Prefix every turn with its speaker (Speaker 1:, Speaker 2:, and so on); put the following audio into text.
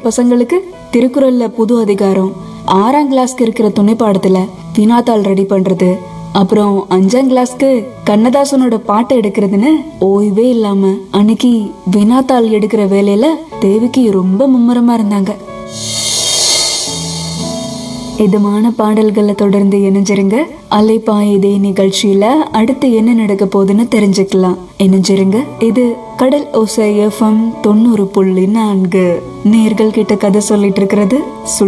Speaker 1: பசங்களுக்கு திருக்குறள்ல புது அதிகாரம் ஆறாம் கிளாஸ்க்கு இருக்கிற துணைப்பாடத்துல வினாத்தாள் ரெடி பண்றது அப்புறம் அஞ்சாம் கிளாஸ்க்கு கண்ணதாசனோட பாட்டு எடுக்கிறதுன்னு ஓய்வே இல்லாம அன்னைக்கு வினாத்தாள் எடுக்கிற வேலையில தேவிக்கு ரொம்ப மும்முரமா இருந்தாங்க இதமான பாடல்களை தொடர்ந்து இணைஞ்சிருங்க அலைப்பாயுதே நிகழ்ச்சியில அடுத்து என்ன நடக்க போகுதுன்னு தெரிஞ்சுக்கலாம் இணைஞ்சிருங்க இது கடல் ஓசை எஃப்எம் தொண்ணூறு புள்ளி நான்கு நேர்கள் கிட்ட கதை சொல்லிட்டு இருக்கிறது